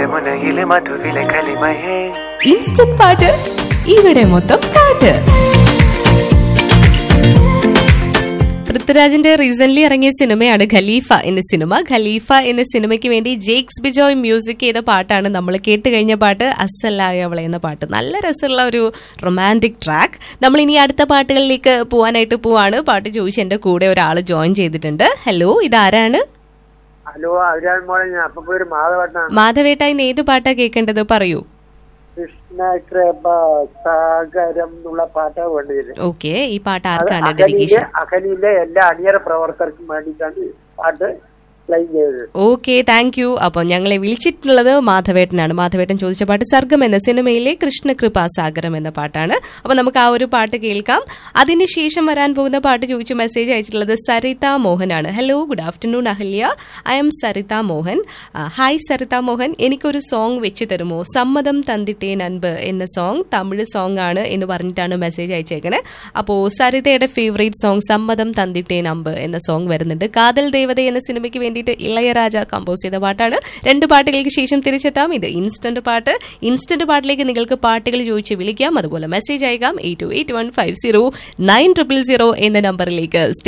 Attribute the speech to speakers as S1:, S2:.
S1: മുനയിലെ മധുവിലെ കലിമയേ
S2: instant പാട്ട് ഇവിടെ മൊത്തം പാട്ട് പൃഥ്വിരാജിന്റെ റീസെന്റ് ഇറങ്ങിയ സിനിമയാണ് ഖലീഫ എന്ന സിനിമ ഖലീഫ എന്ന സിനിമയ്ക്ക് വേണ്ടി ജേക്സ് ബിജോയ് മ്യൂസിക് ചെയ്ത പാട്ടാണ് നമ്മൾ കേട്ട് കഴിഞ്ഞ പാട്ട് അസലായവളെ എന്ന പാട്ട് നല്ല രസമുള്ള ഒരു റൊമാൻറ്റിക് ട്രാക്ക് നമ്മൾ ഇനി അടുത്ത പാട്ടുകളിലേക്ക് പോവാനായിട്ട് പോവാണ് പാട്ട് ചോദിച്ച് എന്റെ കൂടെ ഒരാൾ ജോയിൻ ചെയ്തിട്ടുണ്ട് ഹലോ ഇതാരാണ്
S3: ഹലോ അവരാൾ മോളെ ഞാൻ അപ്പൊ ഒരു മാധവട്ട
S2: മാധവേട്ട ഇന്ന് ഏത് പാട്ടാ കേൾക്കേണ്ടത് പറയൂ
S3: കൃഷ്ണ കൃപ സാഗരം എന്നുള്ള പാട്ടാ വേണ്ടത്
S2: ഓക്കെ ഈ പാട്ട്
S3: അത്
S2: ആർക്കാണ്
S3: അഖനിയിലെ
S2: ഡെഡിക്കേഷൻ
S3: അഖനിയിലെ എല്ലാ അണിയറ പ്രവർത്തകർക്കും വേണ്ടിയിട്ടാണ് ഈ പാട്ട് പ്ലേ ചെയ്തത്
S2: ഓക്കെ താങ്ക് യു അപ്പൊ ഞങ്ങളെ വിളിച്ചിട്ടുള്ളത് മാധവേട്ടനാണ് മാധവേട്ടൻ ചോദിച്ച പാട്ട് സർഗം എന്ന സിനിമയിലെ കൃഷ്ണകൃപാസാഗരം എന്ന പാട്ടാണ് അപ്പൊ നമുക്ക് ആ ഒരു പാട്ട് കേൾക്കാം അതിനുശേഷം വരാൻ പോകുന്ന പാട്ട് ചോദിച്ചു മെസ്സേജ് അയച്ചിട്ടുള്ളത് സരിത മോഹനാണ് hello good afternoon Ahalya I'm Saritha Mohan ആ, ഹായ് സരിത മോഹൻ എനിക്കൊരു സോങ് വെച്ച് തരുമോ സമ്മതം തന്നിട്ടേ നൻപ് എന്ന സോങ് തമിഴ് സോങ് ആണ് എന്ന് പറഞ്ഞിട്ടാണ് മെസ്സേജ് അയച്ചേക്കണേ അപ്പോ സരിതയുടെ ഫേവറേറ്റ് സോങ് സമ്മതം തന്നിട്ടേ നമ്പ് എന്ന സോങ് വരുന്നുണ്ട് കാതൽ ദേവത എന്ന സിനിമയ്ക്ക് വേണ്ടിയിട്ട് ഇളയരാജ കമ്പോസ് ചെയ്ത പാട്ടാണ് രണ്ട് പാട്ടുകൾക്ക് ശേഷം തിരിച്ചെത്താം ഇത് ഇൻസ്റ്റന്റ് പാട്ട് ഇൻസ്റ്റന്റ് പാട്ടിലേക്ക് നിങ്ങൾക്ക് പാട്ടുകൾ ചോദിച്ച് വിളിക്കാം അതുപോലെ മെസ്സേജ് അയക്കാം eight two eight one five zero nine triple zero എന്ന നമ്പറിലേക്ക്